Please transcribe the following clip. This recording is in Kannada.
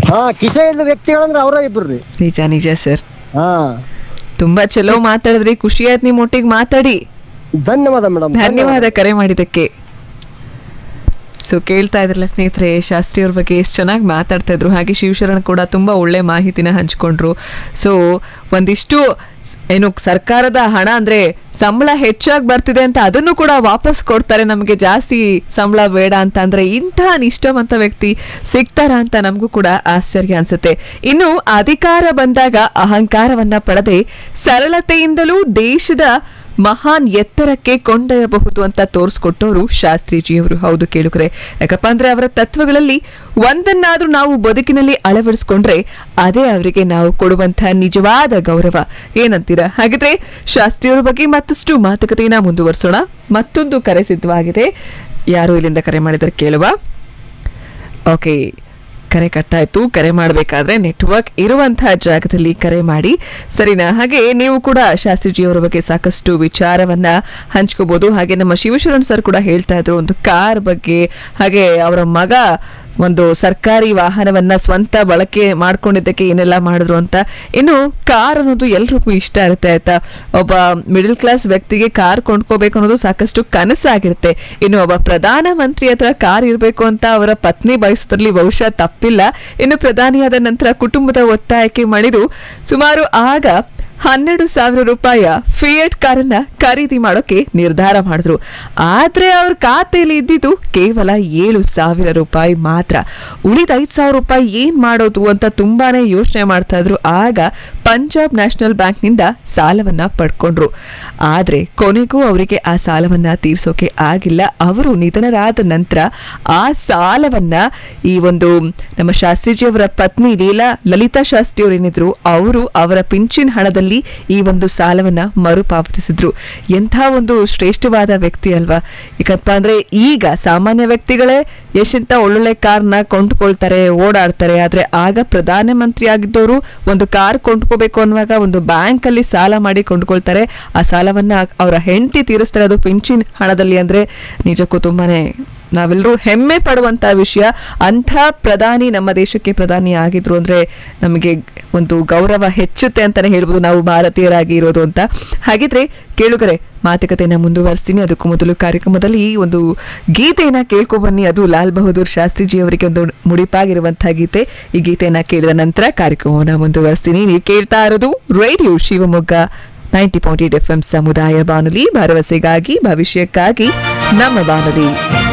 ಹಾ ಕಿಸೆ ಇದ್ದ ವ್ಯಕ್ತಿಗಳಂದ್ರೆ ಅವರ ಇಬ್ರು ರೀ ನಿಜ ನಿಜ ಸರ್ ಹಾ ತುಂಬಾ ಚಲೋ ಮಾತಾಡಿದ್ರಿ ಖುಷಿ ಆಯ್ತು ನಿಮ್ ಒಟ್ಟಿಗೆ ಮಾತಾಡಿ ಧನ್ಯವಾದ ಮೇಡಮ್ ಧನ್ಯವಾದ ಕರೆ ಮಾಡಿದ್ದಕ್ಕೆ ಸೊ ಕೇಳ್ತಾ ಇದ್ರಲ್ಲ ಸ್ನೇಹಿತರೆ ಶಾಸ್ತ್ರಿ ಅವ್ರ ಬಗ್ಗೆ ಎಷ್ಟು ಚೆನ್ನಾಗಿ ಮಾತಾಡ್ತಾ ಇದ್ರು ಹಾಗೆ ಶಿವಶರಣ್ ಕೂಡ ತುಂಬ ಒಳ್ಳೆ ಮಾಹಿತಿನ ಹಂಚ್ಕೊಂಡ್ರು ಸೊ ಒಂದಿಷ್ಟು ಸ್- ಏನು ಸರ್ಕಾರದ ಹಣ ಅಂದ್ರೆ ಸಂಬಳ ಹೆಚ್ಚಾಗಿ ಬರ್ತಿದೆ ಅಂತ ಅದನ್ನು ಕೂಡ ವಾಪಸ್ ಕೊಡ್ತಾರೆ ನಮಗೆ ಜಾಸ್ತಿ ಸಂಬಳ ಬೇಡ ಅಂತ ಅಂದ್ರೆ ಇಂತಹ ನಿಷ್ಠವಂತ ವ್ಯಕ್ತಿ ಸಿಗ್ತಾರ ಅಂತ ನಮಗೂ ಕೂಡ ಆಶ್ಚರ್ಯ ಅನ್ಸುತ್ತೆ ಇನ್ನು ಅಧಿಕಾರ ಬಂದಾಗ ಅಹಂಕಾರವನ್ನ ಪಡೆದೆ ಸರಳತೆಯಿಂದಲೂ ದೇಶದ ಮಹಾನ್ ಎತ್ತರಕ್ಕೆ ಕೊಂಡೊಯ್ಯಬಹುದು ಅಂತ ತೋರಿಸ್ಕೊಟ್ಟವರು ಶಾಸ್ತ್ರೀಜಿಯವರು ಹೌದು ಕೇಳುಗರೆ ಯಾಕಪ್ಪ ಅಂದ್ರೆ ಅವರ ತತ್ವಗಳಲ್ಲಿ ಒಂದನ್ನಾದ್ರೂ ನಾವು ಬದುಕಿನಲ್ಲಿ ಅಳವಡಿಸ್ಕೊಂಡ್ರೆ ಅದೇ ಅವರಿಗೆ ನಾವು ಕೊಡುವಂತಹ ನಿಜವಾದ ಗೌರವ ಏನಂತೀರಾ ಹಾಗಿದ್ರೆ ಶಾಸ್ತ್ರಿಯವರ ಬಗ್ಗೆ ಮತ್ತಷ್ಟು ಮಾತುಕತೆಯನ್ನ ಮುಂದುವರಿಸೋಣ ಮತ್ತೊಂದು ಕರೆ ಸಿದ್ಧವಾಗಿದೆ ಯಾರು ಇಲ್ಲಿಂದ ಕರೆ ಮಾಡಿದರೆ ಕೇಳುವ ಓಕೆ ಕರೆ ಕಟ್ಟಾಯ್ತು ಕರೆ ಮಾಡಬೇಕಾದ್ರೆ ನೆಟ್ವರ್ಕ್ ಇರುವಂತಹ ಜಾಗದಲ್ಲಿ ಕರೆ ಮಾಡಿ ಸರಿನಾ ಹಾಗೆ ನೀವು ಕೂಡ ಶಾಸ್ತ್ರಿಜಿಯವರ ಬಗ್ಗೆ ಸಾಕಷ್ಟು ವಿಚಾರವನ್ನ ಹಂಚ್ಕೋಬಹುದು ಹಾಗೆ ನಮ್ಮ ಶಿವಶರಣ್ ಸರ್ ಕೂಡ ಹೇಳ್ತಾ ಇದ್ರು ಒಂದು ಕಾರ್ ಬಗ್ಗೆ ಹಾಗೆ ಅವರ ಮಗ ಒಂದು ಸರ್ಕಾರಿ ವಾಹನವನ್ನ ಸ್ವಂತ ಬಳಕೆ ಮಾಡ್ಕೊಂಡಿದ್ದಕ್ಕೆ ಏನೆಲ್ಲ ಮಾಡಿದ್ರು ಅಂತ ಇನ್ನು ಕಾರ್ ಅನ್ನೋದು ಎಲ್ರಿಗೂ ಇಷ್ಟ ಇರುತ್ತೆ ಆಯ್ತಾ ಒಬ್ಬ ಮಿಡಲ್ ಕ್ಲಾಸ್ ವ್ಯಕ್ತಿಗೆ ಕಾರ್ ಕೊಂಡ್ಕೋಬೇಕು ಅನ್ನೋದು ಸಾಕಷ್ಟು ಕನಸಾಗಿರುತ್ತೆ ಇನ್ನು ಒಬ್ಬ ಪ್ರಧಾನ ಮಂತ್ರಿ ಹತ್ರ ಕಾರ್ ಇರಬೇಕು ಅಂತ ಅವರ ಪತ್ನಿ ಬಯಸೋದ್ರಲ್ಲಿ ಬಹುಶಃ ತಪ್ಪಿಲ್ಲ ಇನ್ನು ಪ್ರಧಾನಿಯಾದ ನಂತರ ಕುಟುಂಬದ ಒತ್ತಾಯಕ್ಕೆ ಮಣಿದು ಸುಮಾರು ಆಗ ಹನ್ನೆರಡು ಸಾವಿರ ರೂಪಾಯಿಯ ಫಿಯಟ್ ಕಾರನ್ನ ಖರೀದಿ ಮಾಡೋಕೆ ನಿರ್ಧಾರ ಮಾಡಿದ್ರು ಆದ್ರೆ ಅವ್ರ ಖಾತೆಯಲ್ಲಿ ಇದ್ದಿದ್ದು ಕೇವಲ ಏಳು ಸಾವಿರ ರೂಪಾಯಿ ಮಾತ್ರ ಉಳಿದ ಐದು ಸಾವಿರ ರೂಪಾಯಿ ಏನ್ ಮಾಡೋದು ಅಂತ ತುಂಬಾನೇ ಯೋಚನೆ ಮಾಡ್ತಾ ಇದ್ರು ಆಗ ಪಂಜಾಬ್ ನ್ಯಾಷನಲ್ ಬ್ಯಾಂಕ್ನಿಂದ ಸಾಲವನ್ನ ಪಡ್ಕೊಂಡ್ರು ಆದ್ರೆ ಕೊನೆಗೂ ಅವರಿಗೆ ಆ ಸಾಲವನ್ನ ತೀರ್ಸೋಕೆ ಆಗಿಲ್ಲ ಅವರು ನಿಧನರಾದ ನಂತರ ಆ ಸಾಲವನ್ನ ಈ ಒಂದು ನಮ್ಮ ಶಾಸ್ತ್ರಿಜಿಯವರ ಪತ್ನಿ ಲೀಲಾ ಲಲಿತಾ ಶಾಸ್ತ್ರಿ ಅವರು ಏನಿದ್ರು ಅವರು ಅವರ ಪಿಂಚಿನ್ ಹಣದಲ್ಲಿ ಈ ಒಂದು ಸಾಲವನ್ನ ಮರುಪಾವತಿಸಿದ್ರು ಎಂಥ ಒಂದು ಶ್ರೇಷ್ಠವಾದ ವ್ಯಕ್ತಿ ಅಲ್ವಾ ಯಾಕಪ್ಪ ಅಂದ್ರೆ ಈಗ ಸಾಮಾನ್ಯ ವ್ಯಕ್ತಿಗಳೇ ಎಷ್ಟೆಂತ ಒಳ್ಳೊಳ್ಳೆ ಕಾರ್ನ ಕೊಂಡ್ಕೊಳ್ತಾರೆ ಓಡಾಡ್ತಾರೆ ಆದ್ರೆ ಆಗ ಪ್ರಧಾನಮಂತ್ರಿ ಆಗಿದ್ದವರು ಒಂದು ಕಾರ್ ಕೊಂಡ್ಕೋಬೇಕು ಅನ್ನುವಾಗ ಒಂದು ಬ್ಯಾಂಕ್ ಅಲ್ಲಿ ಸಾಲ ಮಾಡಿ ಕೊಂಡ್ಕೊಳ್ತಾರೆ ಆ ಸಾಲವನ್ನ ಅವರ ಹೆಂಡತಿ ತೀರಿಸ್ತಾರೆ ಅದು ಪಿಂಚಿನ್ ಹಣದಲ್ಲಿ ಅಂದ್ರೆ ನಿಜಕ್ಕೂ ತುಂಬಾನೇ ನಾವೆಲ್ಲರೂ ಹೆಮ್ಮೆ ಪಡುವಂತ ವಿಷಯ ಅಂಥ ಪ್ರಧಾನಿ ನಮ್ಮ ದೇಶಕ್ಕೆ ಪ್ರಧಾನಿ ಆಗಿದ್ರು ಅಂದ್ರೆ ನಮಗೆ ಒಂದು ಗೌರವ ಹೆಚ್ಚುತ್ತೆ ಅಂತಾನೆ ಹೇಳ್ಬೋದು ನಾವು ಭಾರತೀಯರಾಗಿ ಇರೋದು ಅಂತ ಹಾಗಿದ್ರೆ ಕೇಳುಗರೆ ಮಾತುಕತೆಯನ್ನ ಮುಂದುವರಿಸ್ತೀನಿ ಅದಕ್ಕೂ ಮೊದಲು ಕಾರ್ಯಕ್ರಮದಲ್ಲಿ ಈ ಒಂದು ಗೀತೆಯನ್ನ ಕೇಳ್ಕೊ ಬನ್ನಿ ಅದು ಲಾಲ್ ಬಹದ್ದೂರ್ ಶಾಸ್ತ್ರಿಜಿ ಅವರಿಗೆ ಒಂದು ಮುಡಿಪಾಗಿರುವಂತಹ ಗೀತೆ ಈ ಗೀತೆಯನ್ನ ಕೇಳಿದ ನಂತರ ಕಾರ್ಯಕ್ರಮವನ್ನ ಮುಂದುವರಿಸ್ತೀನಿ ನೀವು ಕೇಳ್ತಾ ಇರೋದು radio Shivamogga ninety point eight F M ಸಮುದಾಯ ಬಾನುಲಿ ಭರವಸೆಗಾಗಿ ಭವಿಷ್ಯಕ್ಕಾಗಿ ನಮ್ಮ ಬಾನುಲಿ